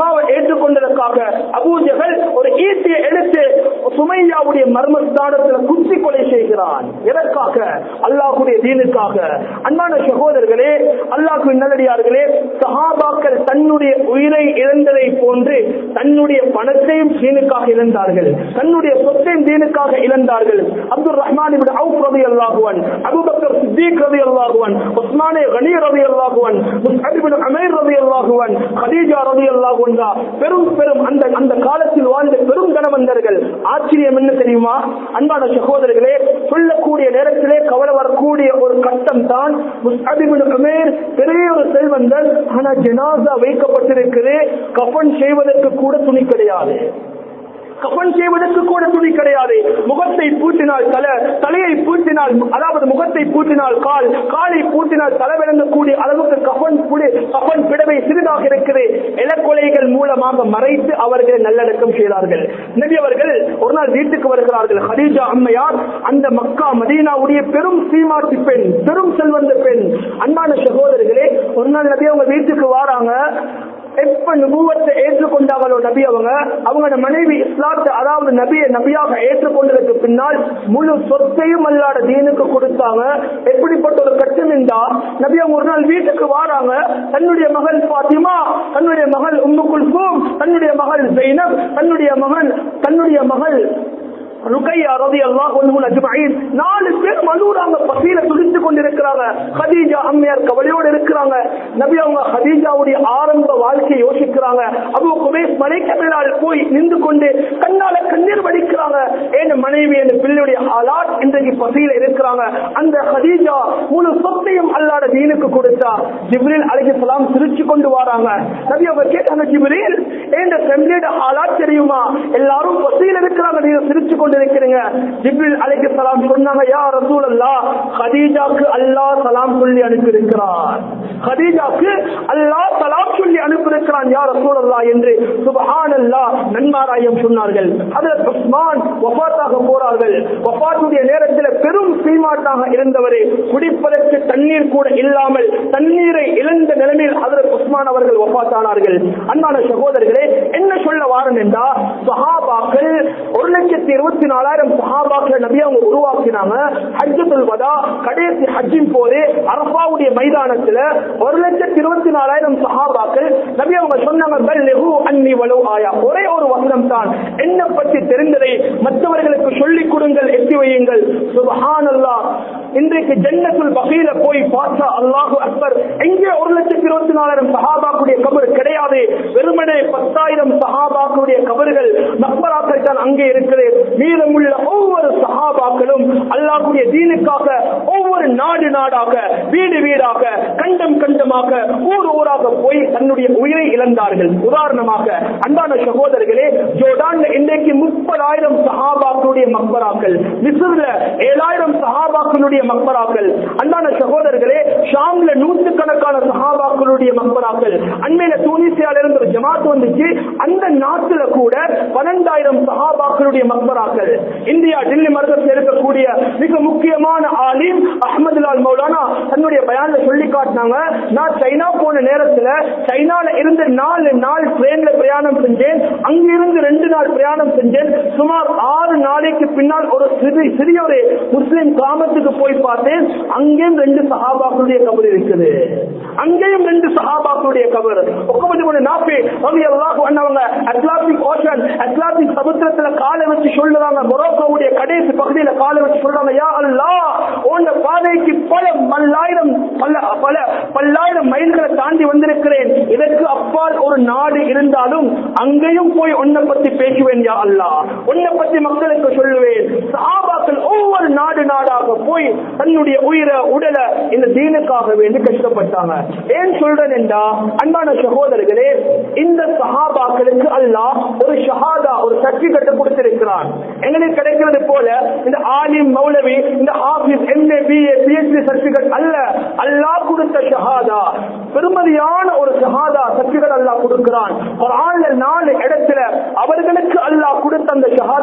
களிமாவை ஏற்றுக்கொண்டதற்காக அபூஜகள் ஒரு ஈட்டியை எடுத்து சுமையாவுடைய மர்மஸ்தானத்தில் குத்தி கொலை செய்கிறான் எதற்காக அல்லாஹுடைய தீனுக்காக அன்பான சகோதரர்களே அல்லாஹு நல்லடியார்களே சஹாபாக்கள் தன்னுடைய உயிரை இழந்ததை போன்று தன்னுடைய பணத்தையும் தீனுக்காக இழந்தார்கள் தன்னுடைய சொத்தையும் தீனுக்காக இழந்தார்கள் அப்துல் ரஹ்மான் இப்னு அவுஃப் ரலியல்லாஹு அபூபக்கர் சித்திக் ரலியல்லாஹு உஸ்மானே கனி ரலியல்லாஹு முஸ்அப் இப்னு உமைர் ரலியல்லாஹு கதீஜா ரலியல்லாஹு அன்ஹா பெரும் பெரும் அந்த அந்த காலத்தில் வாழ்ந்த பெரும் கணவந்தர்கள் ஆச்சரியம் என்ன தெரியுமா அன்பான சகோதரர்களே சொல்லக்கூடிய நேரத்திலே கவலை வரக்கூடிய ஒரு கட்டம் தான் முஸ்அப் இப்னு உமைர் பெரிய ஒரு செல்வந்தர் ஆனா ஜனாசா வைக்கப்பட்டிருக்கிறது கஃன் செய்வதற்கு கூட துணி கிடையாது கஃன் செய்வதற்கு கூட துணி கிடையாது முகத்தை பூட்டினால் தலை தலையை பூட்டினால் அதாவது முகத்தை பூட்டினால் கால் காலை பூட்டினால் தலை விளங்கக்கூடிய அளவுக்கு கஃன் புடி கஃன் பிடவை சிறிதாக இருக்குது இலக்கொலைகள் மூலமாக மறைத்து அவர்களை நல்லடக்கம் செய்தார்கள் நபி அவர்கள் ஒரு நாள் வீட்டுக்கு வருகிறார்கள் ஹதீஜா அம்மையார் அந்த மக்கா மதீனாவுடைய பெரும் சீமாட்டி பெண் பெரும் செல்வந்த பெண் அன்பான சகோதரர்களே ஒரு நாள் நபி அவங்க வீட்டுக்கு வாராங்க எப்ப நுபுவத்தை ஏற்றுக்கொண்டாங்களோ நபி அவங்க அவங்களோட மனைவி இஸ்லாத்தை அதாவது நபியை நபியாக ஏற்றுக்கொண்டதுக்கு பின்னால் முழு சொத்தையும் அல்லாட தீனுக்கு கொடுத்தாங்க எப்படிப்பட்ட ஒரு கட்டம் இருந்தா நபி அவங்க ஒரு நாள் வீட்டுக்கு வாராங்க தன்னுடைய மகள் பாத்திமா தன்னுடைய மகள் உம்மு குல்சூம் தன்னுடைய மகள் ஜெயினப் தன்னுடைய மகன் தன்னுடைய மகள் ருக்கையா ரதி அல்லாஹ் அஜ்மஈன் நாலு பேர் மலூராங்க பசியில துடித்துக் கொண்டிருக்கிறாங்க ஹதீஜா அம்மையார் கவலையோடு இருக்கிறாங்க நபி அவங்க ஹதீஜாவுடைய ஆரம்ப வாழ்க்கையை யோசிக்கிறாங்க அபு குபேஸ் மலைக்கு மேலால் போய் நின்று கொண்டு கண்ணால கண்ணீர் வடிக்கிறாங்க என் மனைவி என் பிள்ளையுடைய ஆளாட் இன்றைக்கு பசியில இருக்கிறாங்க அந்த ஹதீஜா முழு சொத்தையும் அல்லாட தீனுக்கு கொடுத்தா ஜிப்ரீல் அலைஹிஸ்ஸலாம் சிரிச்சு கொண்டு வராங்க நபி அவங்க கேட்டாங்க ஜிப்ரீல் என் ஃபேமிலியோட ஆளாட் தெரியுமா எல்லாரும் பசியில இருக்கிறாங்க நீங்க சிரிச்சு கொண்டு இருக்கிறீங்க ஜிப்ரில் அலைக்கு சலாம் சொன்னாங்க யா ரசூல் அல்லா ஹதீஜாக்கு அல்லாஹ் சலாம் சொல்லி அனுப்பியிருக்கிறார் ஹதீஜாக்கு அல்லாஹ் சலாம் சொல்லி அனுப்பியிருக்கிறான் யா ரசூல் அல்லா என்று சுபஹான் அல்லாஹ் நன்மாராயம் சொன்னார்கள் அதில் உஸ்மான் வஃபாத்தாக போறார்கள் வஃபாத்துடைய நேரத்தில் பெரும் சீமாட்டாக இருந்தவரே குடிப்பதற்கு தண்ணீர் கூட இல்லாமல் தண்ணீரை இழந்த நிலைமையில் அதில் உஸ்மான் அவர்கள் வஃபாத்தானார்கள் அன்பான சகோதரர்களே என்ன சொல்ல வாரம் என்றா சஹாபாக்கள் ஒரு லட்சத்தி இருபத்தி நாலாயிரம் சஹாபாக்களை நபி அவங்க உருவாக்கினாங்க ஹஜ்ஜத்துல் வதா கடைசி ஹஜ்ஜின் போது அரபாவுடைய மைதானத்துல ஒரு லட்சத்தி இருபத்தி நாலாயிரம் சஹாபாக்கள் நபி அவங்க சொன்னாங்க பல்லிஹு அன்னி வலு ஆயா ஒரே ஒரு வசனம் தான் என்ன பற்றி தெரிந்ததை மற்றவர்களுக்கு சொல்லிக் கொடுங்கள் எட்டி வையுங்கள் சுபஹானல்லாஹ் இன்றைக்கு ஜன்னத்துல் பகீல போய் பார்த்தா அல்லாஹு அக்பர் எங்கே ஒரு லட்சத்தி இருபத்தி நாலாயிரம் சஹாபாக்குடைய கபர் கிடையாது வெறுமனே பத்தாயிரம் சஹாபாக்குடைய கபர்கள் மக்பராக்கள் தான் அங்கே இருக்குது மீதமுள்ள ஒவ்வொரு சஹாபாக்களும் அல்லாஹுடைய தீனுக்காக ஒவ்வொரு நாடு நாடாக வீடு வீடாக கண்டம் கண்டமாக ஊர் ஊராக போய் தன்னுடைய உயிரை இழந்தார்கள் உதாரணமாக அன்பான சகோதரர்களே ஜோர்டான் இன்றைக்கு முப்பதாயிரம் சஹாபாக்களுடைய மக்பராக்கள் மிஸ்ர்ல ஏழாயிரம் சஹாபாக்களுடைய மக்பராக்கள் அன்பான சகோதரர்களே ஷாம்ல நூற்றுக்கணக்கான சஹாபாக்களுடைய மக்பராக்கள் அண்மையில தூனிசியால இருந்து ஒரு ஜமாத் வந்துச்சு அந்த நாட்டுல கூட பன்னெண்டாயிரம் சஹாபாக்களுடைய மக்பராக்கள் இந்தியா டெல்லி மருதத்தில் இருக்கக்கூடிய மிக முக்கியமான ஆலிம் அஹமது லால் மௌலானா தன்னுடைய பயான்ல சொல்லி காட்டினாங்க நான் சைனா போன நேரத்துல சைனால இருந்து நாலு நாள் ட்ரெயின்ல பிரயாணம் செஞ்சேன் அங்கிருந்து ரெண்டு நாள் பிரயாணம் செஞ்சேன் சுமார் ஆறு நாளைக்கு பின்னால் ஒரு சிறு சிறிய ஒரு முஸ்லிம் கிராமத்துக்கு போய் பார்த்தேன் அங்கேயும் ரெண்டு சஹாபாக்களுடைய கபர் இருக்குது அங்கேயும் ரெண்டு சஹாபாக்களுடைய கபர் ஒக்கமதி கொண்டு நாப்பே ரவி அல்லாஹ் பண்ணவங்க அட்லாண்டிக் ஓஷன் அட்லாண்டிக் சமுத்திரத்துல காலை வச்சு சொல்லுறாங்க மொரோக்கோவுடைய கடைசி பகுதியில காலை வச்சு சொல்றாங்க யா அல்லாஹ் உன்ன பாதைக்கு பல பல்லாயிரம் பல பல பல்லாயிரம் மைல்களை தாண்டி வந்திருக்கிறேன் இதற்கு அப்பால் ஒரு நாடு இருந்தாலும் அங்கேயும் போய் உன்னை பத்தி பேசுவேன் யா அல்லாஹ் உன்னை பத்தி மக்களுக்கு சொல்லுவேன் சஹாபாக்கள் ஒவ்வொரு நாடு நாடாக போய் தன்னுடைய உயிரை உடலை இந்த தீனுக்காக வேண்டி கஷ்டப்பட்டாங்க ஏன் சொல்றேன் என்றா அன்பான சகோதரர்களே இந்த சஹாபாக்களுக்கு அல்லாஹ் ஒரு ஷஹாதா ஒரு சர்டிபிகேட் கொடுத்திருக்கிறான் எங்களுக்கு கிடைக்கிறது போல இந்த ஆலிம் மௌலவி இந்த office MA BA PhD certificate அல்ல அல்லாஹ் கொடுத்த ஷஹாதா பெருமதியான ஒரு ஷஹாதா சர்டிபிகேட் அல்லாஹ் கொடுக்கிறான் குர்ஆன்ல நாலு இடத்துல அவர்களுக்கு அல்லாஹ் கொடுத்த அந்த ஷஹாதாவை சொல்லி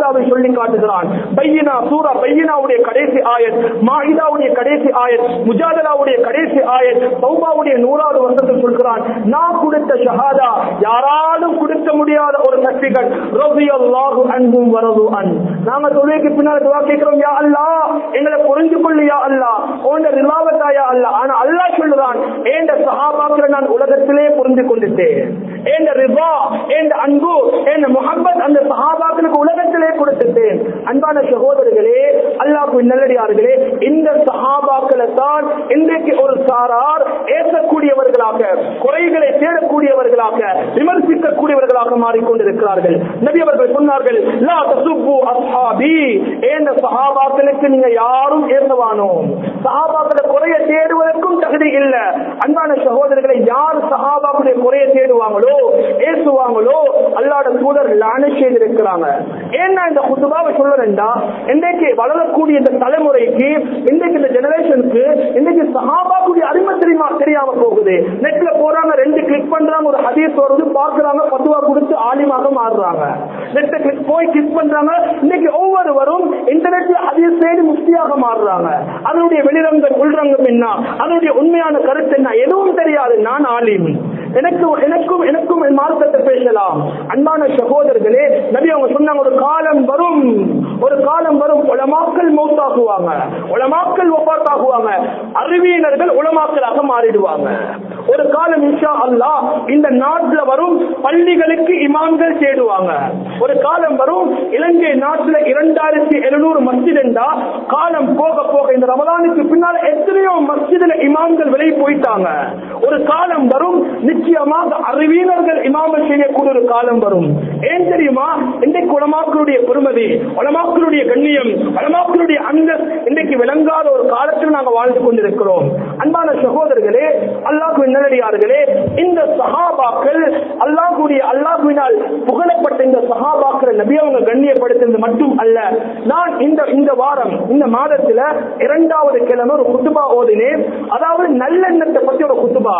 சொல்லி காட்டுகிறான் பையினா சூரா பையினாவுடைய கடைசி ஆயத் மாஹிதாவுடைய கடைசி ஆயத் முஜாதலாவுடைய கடைசி ஆயத் சௌபாவுடைய நூறாவது வருஷத்தில் சொல்கிறான் நான் கொடுத்த ஷஹாதா யாராலும் கொடுக்க முடியாத ஒரு சர்டிபிகேட் ரபியல்லாஹு அன்பும் வரது அன் நாங்க தொழுகைக்கு பின்னால் துவா கேட்கிறோம் யா அல்லாஹ் எங்களை புரிஞ்சு கொள்ளு யா அல்லாஹ் உன்ட ரிலாவத்தா யா அல்லாஹ் ஆனா அல்லாஹ் சொல்லுறான் ஏண்ட சஹாபாக்களை நான் உலகத்திலே புரிந்து கொண்டுட்டேன் ஏண்ட ரிபா ஏண்ட அன்பு ஏண்ட முகம்மத் அந்த சஹாபாக்களுக்கு உலகத்திலே கொடுத்துட்டேன் அன்பான சகோதரர்களே அல்லாஹ் நல்லடியார்களே இந்த சஹாபாக்களை தான் இன்றைக்கு ஒரு சாரார் ஏற்கக்கூடியவர்களாக குறைகளை தேடக்கூடியவர்களாக விமர்சிக்கக்கூடியவர்களாக மாறிக்கொண்டிருக்கிறார்கள் நபி அவர்கள் சொன்னார்கள் லா தசுப்பு அஸ்ஹாபி ஏந்த சஹாபாக்களுக்கு நீங்க யாரும் ஏற்றவானோ சஹாபாக்களை குறைய தேடுவதற்கும் தகுதி இல்ல அன்பான சகோதரர்களை யார் சஹாபாக்களுடைய குறைய தேடுவாங்களோ ஏசுவாங்களோ அல்லாட தூதர் லான செய்திருக்கிறாங்க ஏன்னா இந்த குத்துபாவை சொல்லுறேன்டா இன்றைக்கு வளரக்கூடிய இந்த தலைமுறைக்கு இன்றைக்கு இந்த ஜெனரேஷனுக்கு இன்றைக்கு சஹாபாக்குடைய அருமை தெரியுமா தெரியாம போகுது நெட்ல போறாங்க ரெண்டு கிளிக் பண்றாங்க ஒரு ஹதீஸ் வருது பாக்குறாங்க பத்துவா கொடுத்து ஆலிமாக மாறுறாங்க நெட்ல கிளிக் போய் கிளிக் பண்றாங்க இன்னைக்கு ஒவ்வொருவரும் இன்டர்நெட்ல ஹதீஸ் தேடி முக்தியாக மாறுறாங்க அதனுடைய வெளிரங்கம் உள்ரங்கம் என்ன அதனுடைய உண்மையான கருத்து என்ன எதுவும் தெரியாது நான் ஆலிம் எனக்கு எனக்கும் எனக்கும் என் மார்க்கத்தை பேசலாம் அன்பான சகோதரர்களே நபி அவங்க சொன்னாங்க ஒரு காலம் வரும் ஒரு காலம் வரும் உலமாக்கள் மௌத்தாகுவாங்க உலமாக்கள் ஒப்பாத்தாகுவாங்க அறிவியனர்கள் உலமாக்களாக மாறிடுவாங்க ஒரு காலம் இன்ஷா அல்லாஹ் இந்த நாட்டுல வரும் பள்ளிகளுக்கு இமாம்கள் தேடுவாங்க ஒரு காலம் வரும் இலங்கை நாட்டுல இரண்டாயிரத்தி எழுநூறு மஸ்ஜித் என்றா காலம் போக போக இந்த ரமலானுக்கு பின்னால் எத்தனையோ மஸ்ஜிதுல இமாம்கள் விலை போயிட்டாங்க ஒரு காலம் வரும் நிச்சயமாக அறிவியலர்கள் இமாமல் செய்யக்கூடிய ஒரு காலம் வரும் ஏன் தெரியுமா இன்றைக்கு உலமாக்களுடைய பெருமதி உலமாக்களுடைய கண்ணியம் உலமாக்களுடைய அந்த இன்றைக்கு விளங்காத ஒரு காலத்தில் நாங்கள் வாழ்ந்து கொண்டிருக்கிறோம் அன்பான சகோதரர்களே அல்லாஹு நல்லடியார்களே இந்த சஹாபாக்கள் அல்லாஹுடைய அல்லாஹுவினால் புகழப்பட்ட இந்த சஹாபாக்களை நபி அவங்க கண்ணியப்படுத்துறது மட்டும் அல்ல நான் இந்த இந்த வாரம் இந்த மாதத்துல இரண்டாவது கிழமை ஒரு குத்துபா ஓதினேன் அதாவது நல்லெண்ணத்தை பத்தி ஒரு குத்துபா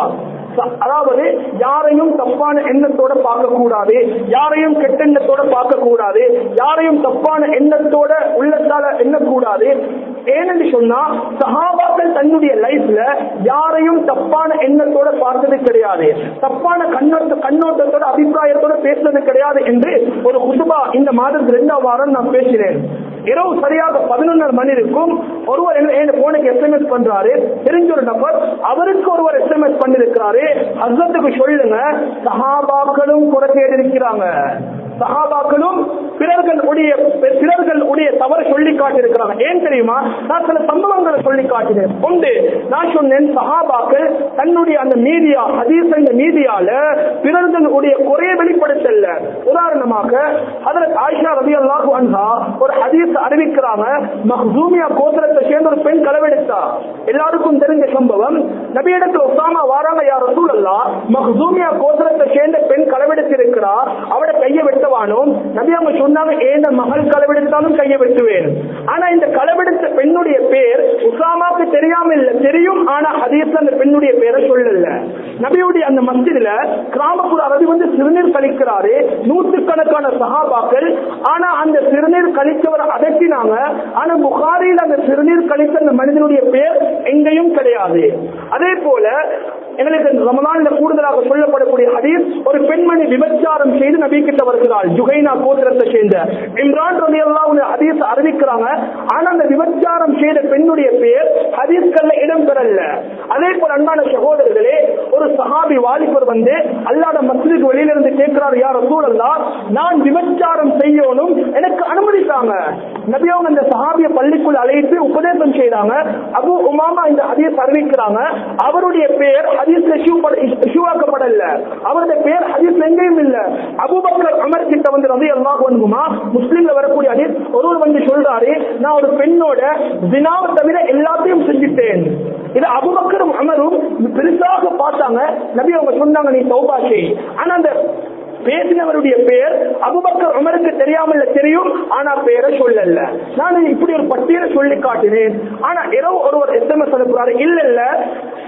அதாவது யாரையும் தப்பான எண்ணத்தோட பார்க்க கூடாது யாரையும் கெட்டெண்ணத்தோட பார்க்க கூடாது யாரையும் தப்பான எண்ணத்தோட உள்ளத்தால எண்ணக்கூடாது ஏனென்று சொன்னா சஹாபாக்கள் தன்னுடைய லைஃப்ல யாரையும் தப்பான எண்ணத்தோட பார்த்தது கிடையாது தப்பான கண்ணோட்ட கண்ணோட்டத்தோட அபிப்பிராயத்தோட பேசுறது கிடையாது என்று ஒரு குதுபா இந்த மாதத்து ரெண்டாம் வாரம் நான் பேசினேன் இரவு சரியாக பதினொன்னரை மணி இருக்கும் ஒருவர் என் போனுக்கு எஸ்எம்எஸ் பண்றாரு தெரிஞ்ச ஒரு நபர் அவருக்கு ஒருவர் எஸ்எம்எஸ் பண்ணிருக்கிறாரு ஹஸ்பண்டுக்கு சொல்லுங்க சஹாபாக்களும் குறை கேட்டிருக்கிறாங்க சஹாபாக்களும் பிறர்கள் உடைய பிறர்கள் உடைய தவறு சொல்லி காட்டியிருக்கிறாங்க ஏன் தெரியுமா நான் சில சம்பவங்களை சொல்லி காட்டினேன் உண்டு நான் சொன்னேன் சஹாபாக்கள் தன்னுடைய அந்த மீடியா ஹதீஸ் இந்த மீடியால பிறர்கள் உடைய குறைய வெளிப்படுத்தல உதாரணமாக அதற்கு ஆயிஷா ரவி அல்லாஹு அன்ஹா ஒரு ஹதீஸ் அறிவிக்கிறாங்க மஹ்சூமியா கோத்திரத்தை சேர்ந்த ஒரு பெண் களவெடுத்தா எல்லாருக்கும் தெரிஞ்ச சம்பவம் நபியிடத்தில் ஒசாமா வாராங்க யார் ரசூல் அல்லா மஹ்சூமியா கோத்திரத்தை சேர்ந்த பெண் களவெடுத்து இருக்கிறா அவட கையை வெட்டவானோம் நபி அவங்க சொன்னாங்க ஏந்த மகள் களவெடுத்தாலும் கையை வெட்டுவேன் ஆனா இந்த களவெடுத்த பெண்ணுடைய பேர் உசாமாக்கு தெரியாம இல்ல தெரியும் ஆனா ஹதீஸ் அந்த பெண்ணுடைய பேரை சொல்லல நபியுடைய அந்த மஸ்ஜிதுல கிராமப்புற அரபி வந்து சிறுநீர் கழிக்கிறாரு நூற்றுக்கணக்கான சகாபாக்கள் ஆனா அந்த சிறுநீர் கழித்தவர் அதட்டினாங்க ஆனா புகாரியில் அந்த சிறுநீர் கழித்த அந்த மனிதனுடைய பேர் எங்கேயும் கிடையாது அதே போல எங்களுக்கு ரமலான்ல கூடுதலாக சொல்லப்படக்கூடிய ஹதீஸ் ஒரு பெண்மணி விபச்சாரம் செய்து நபி கிட்ட வருகிறாள் ஜுகைனா கோத்திரத்தை சேர்ந்த இம்ரான் ரவி அல்லாஹ் ஹதீஸ் அறிவிக்கிறாங்க ஆனா அந்த விபச்சாரம் செய்த பெண்ணுடைய பேர் ஹதீஸ்கள்ல இடம் பெறல அதே போல அன்பான சகோதரர்களே ஒரு சஹாபி வாலிபர் வந்து அல்லாத மஸ்ஜிதுக்கு வெளியில இருந்து கேட்கிறார் யார் சூழல்லா நான் விபச்சாரம் செய்யணும் எனக்கு அனுமதித்தாங்க நபி அவங்க அந்த சஹாபிய பள்ளிக்குள் அழைத்து உபதேசம் செய்தாங்க அபு உமாமா இந்த ஹதீஸ் அறிவிக்கிறாங்க அவருடைய பேர் ஹதீஸ்ல ஷூவாக்கப்படல அவருடைய பேர் ஹதீஸ் எங்கேயும் இல்ல அபுபக்கர் அமர் கிட்ட வந்து ரவி அல்லாஹ் வந்துமா முஸ்லீம்ல வரக்கூடிய ஹதீஸ் ஒருவர் வந்து சொல்றாரு நான் ஒரு பெண்ணோட தினாவை தவிர எல்லாத்தையும் செஞ்சுட்டேன் இது அபுபக்கரும் அமரும் பெருசாக பார்த்தாங்க நபி அவங்க சொன்னாங்க நீ சௌபா செய் ஆனா அந்த பேசினவருடைய பேர் அபுபக்கர் உமருக்கு தெரியாமல் தெரியும் ஆனா பேரை சொல்லல நான் இப்படி ஒரு பட்டியலை சொல்லி காட்டினேன் ஆனா இரவு ஒருவர் எஸ்எம்எஸ் அனுப்புறாரு இல்ல இல்ல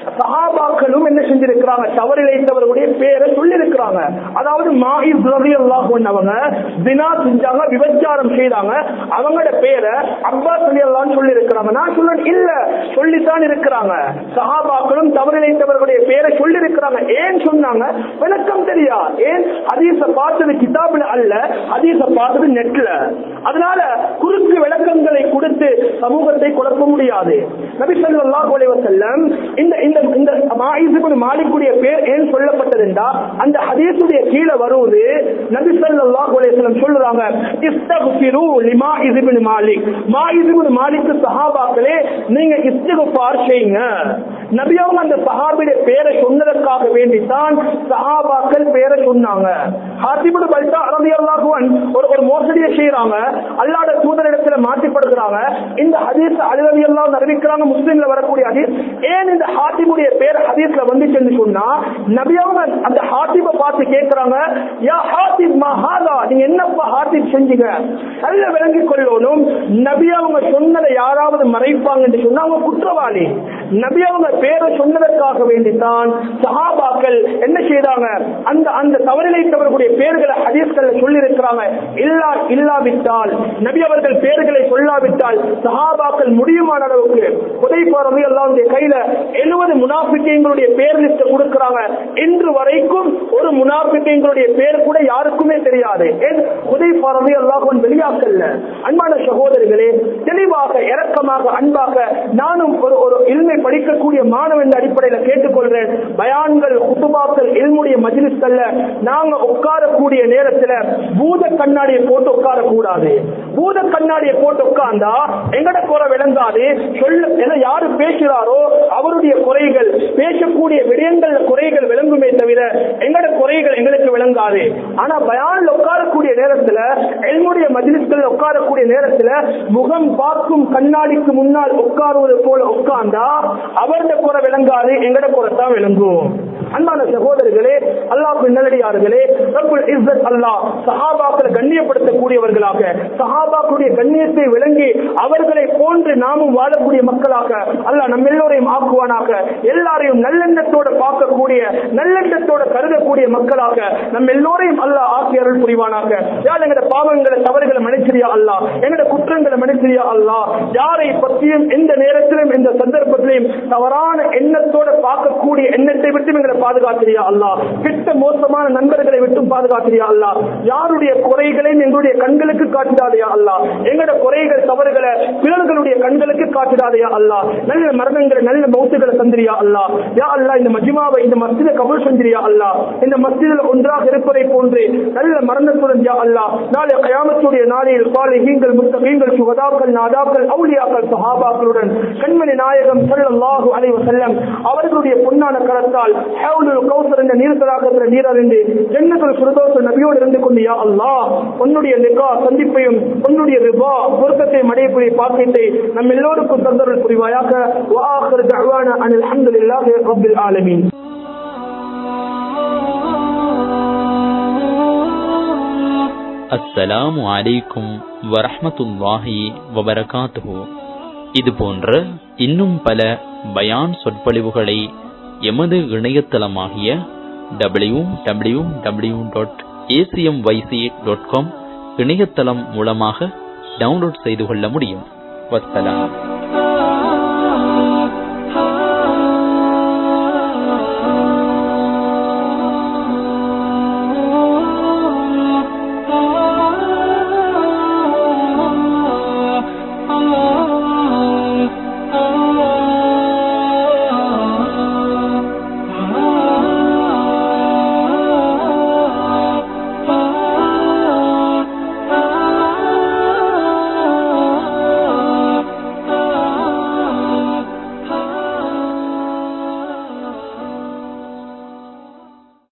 சஹாபாக்களும் என்ன செஞ்சிருக்கிறாங்க தவறிழைத்தவர்களுடைய பேரை சொல்லியிருக்கிறாங்க அதாவது மாஹிஸ் ரலியல்லாஹு அன்ஹு அவங்க தினா செஞ்சாங்க விபச்சாரம் செய்தாங்க அவங்களோட பேரை அப்பாஸ் ரலியல்லாஹு சொல்லி இருக்கிறாங்க நான் சொல்ல இல்ல சொல்லித்தான் இருக்கிறாங்க சஹாபாக்களும் தவறிழைத்தவர்களுடைய பேரை சொல்லி இருக்கிறாங்க ஏன் சொன்னாங்க விளக்கம் தெரியா ஏன் ஹதீஸ பார்த்தது கிதாபில் அல்ல ஹதீஸ பார்த்தது நெட்ல அதனால குறுக்கு விளக்கங்களை கொடுத்து சமூகத்தை குழப்ப முடியாது நபி ஸல்லல்லாஹு அலைஹி வஸல்லம் இந்த இந்த இந்த மாயிஸ் இப்னு மாலிக்குடைய பேர் ஏன் சொல்லப்பட்டதுண்டா அந்த ஹதீஸுடைய கீழே வருவது நபி ஸல்லல்லாஹு அலைஹி வஸல்லம் சொல்றாங்க இஸ்தக்ஃபிரு லிமாயிஸ் இப்னு மாலிக் மாயிஸ் இப்னு மாலிக் சஹாபாக்களே நீங்க இஸ்திக்ஃபார் செய்யுங்க நபி அவங்க அந்த சஹாபியுடைய பேரை சொன்னதற்காக வேண்டித்தான் சஹாபாக்கள் பேரை சொன்னாங்க ஹாத்திபுடு பல்டா ரலியல்லாஹு அன்ஹு ஒரு ஒரு மோசடியை செய்யறாங்க அல்லாஹ்வுடைய தூதரிடத்துல மாட்டிப்படுகிறாங்க இந்த ஹதீஸ் அலி எல்லாம் அறிவிக்கிறாங்க முஸ்லிம்ல வரக்கூடிய ஹதீஸ் ஏன் இந்த ஹாத்திபுடைய பேர் ஹதீஸ்ல வந்துச்சுன்னு சொன்னா நபி அவங்க அந்த ஹாத்திபை பார்த்து கேட்கிறாங்க யா ஹாத்திப் மஹாதா நீங்க என்னப்பா ஹாத்திப் செஞ்சீங்க நல்ல விளங்கிக் கொள்ளணும் நபி அவங்க சொன்னதை யாராவது மறைப்பாங்கன்னு சொன்னா அவங்க குற்றவாளி நபி அவங்க பேரை சொன்னதற்காக வேண்டித்தான் சஹாபாக்கள் என்ன செய்தாங்க அந்த அந்த தவறிழைத்தவர்களுடைய பேர்களை ஹதீஸ்கள் சொல்லி இருக்கிறாங்க இல்லா இல்லாவிட்டால் நபி அவர்கள் பேர்களை சொல்லாவிட்டால் சஹாபாக்கள் முடியுமான அளவுக்கு புதைப்பா ரவி அல்லாவுடைய கையில எழுபது முனாபிக்கைங்களுடைய பேர் லிஸ்ட் கொடுக்கிறாங்க இன்று வரைக்கும் ஒரு முனாபிக்கைங்களுடைய பேர் கூட யாருக்குமே தெரியாது ஏன் புதைப்பா ரவி அல்லாஹுவன் வெளியாக்கல்ல அன்பான சகோதரிகளே தெளிவாக இரக்கமாக அன்பாக நானும் ஒரு ஒரு இல்மை படிக்கக்கூடிய மாணவன் என்ற அடிப்படையில் கேட்டுக்கொள்றேன் பயான்கள் குத்துபாக்கள் இல்முடைய மஜிலிஸ்கள்ல நாங்க உட்காரக்கூடிய நேரத்துல பூத கண்ணாடியை போட்டு உட்கார கூடாது பூத கண்ணாடியை போட்டு உட்கார்ந்தா எங்கட குறை விளங்காது சொல்ல என யாரு பேசுறாரோ அவருடைய குறைகள் பேசக்கூடிய விடயங்கள்ல குறைகள் விளங்குமே தவிர எங்கட குறைகள் எங்களுக்கு விளங்காது ஆனா பயான்ல உட்காரக்கூடிய நேரத்துல எல்முடைய மஜிலிஸ்கள் உட்காரக்கூடிய நேரத்துல முகம் பார்க்கும் கண்ணாடிக்கு முன்னால் உட்காருவது போல உட்கார்ந்தா அவருடைய குறை விளங்காது எங்கட குறை தான் விளங்கும் அன்பான சகோதரர்களே அல்லாஹ் நல்லடியார்களே ரப்புல் இஸ்ஸத் அல்லாஹ் சஹாபாக்களை கண்ணியப்படுத்தக்கூடியவர்களாக சஹாபாக்களுடைய கண்ணியத்தை விளங்கி அவர்களை போன்று நாமும் வாழக்கூடிய மக்களாக அல்லாஹ் நம்ம எல்லோரையும் ஆக்குவானாக எல்லாரையும் நல்லெண்ணத்தோட பார்க்கக்கூடிய நல்லெண்ணத்தோட கருதக்கூடிய மக்களாக நம்ம எல்லோரையும் அல்லாஹ் ஆக்கி அருள் புரிவானாக யார் எங்கட பாவங்களை தவறுகளை மன்னிச்சிரியா அல்லாஹ் எங்கட குற்றங்களை மன்னிச்சிரியா அல்லாஹ் யாரை பற்றியும் எந்த நேரத்திலும் எந்த சந்தர்ப்பத்திலையும் தவறான எண்ணத்தோட பார்க்கக்கூடிய எண்ணத்தை விட்டு எங்களை பாதுகாத்திரியா அல்லாஹ் கிட்ட மோசமான நண்பர்களை விட்டு பாதுகாத்திரியா அல்லாஹ் யாருடைய குறைகளையும் எங்களுடைய கண்களுக்கு காட்டிடாதையா அல்லாஹ் எங்களோட குறைகள் தவறுகளை பிறர்களுடைய கண்களுக்கு காட்டிடாதையா அல்லாஹ் நல்ல மரணங்களை நல்ல மௌத்துகளை தந்திரியா அல்லாஹ் யா அல்லாஹ் இந்த மஜ்மாவை இந்த மஸ்ஜிதை கபூல் செஞ்சிரியா அல்லாஹ் இந்த மஸ்ஜிதில் ஒன்றாக இருப்பதை போன்று நல்ல மரணத்துடன் யா அல்லாஹ் நாளை கயாமத்துடைய நாளில் சாலிஹீங்கள் முத்தகீங்கள் சுகதாக்கள் நாதாக்கள் அவுலியாக்கள் சஹாபாக்களுடன் கண்மணி நாயகம் ஸல்லல்லாஹு அலைஹி வஸல்லம் அவர்களுடைய பொன்னான கரத்தால் ஹவுலுல் கௌசர் என்ற நீர் தடாகத்தில் நீர் அறிந்து ஜன்னத்துல் ஃபிர்தௌஸ் நபியோடு இருந்து கொண்டு யா அல்லாஹ் உன்னுடைய லிகா சந்திப்பையும் உன்னுடைய ரிபா பொருத்தத்தை மடையக்கூடிய பாக்கியத்தை நம் எல்லோருக்கும் தந்தருள் புரிவாயாக وآخر دعوانا أن الحمد لله رب العالمين அஸ்ஸலாமு அலைக்கும் வரஹ்மத்துல்லாஹி வபரகாத்துஹு இது போன்ற இன்னும் பல பயான் சொற்பொழிவுகளை எமது இணையதளமாகிய W W W dot ACM YC dot com இணையதளம் மூலமாக டவுன்லோட் செய்து கொள்ள முடியும் வஸ்ஸலாம்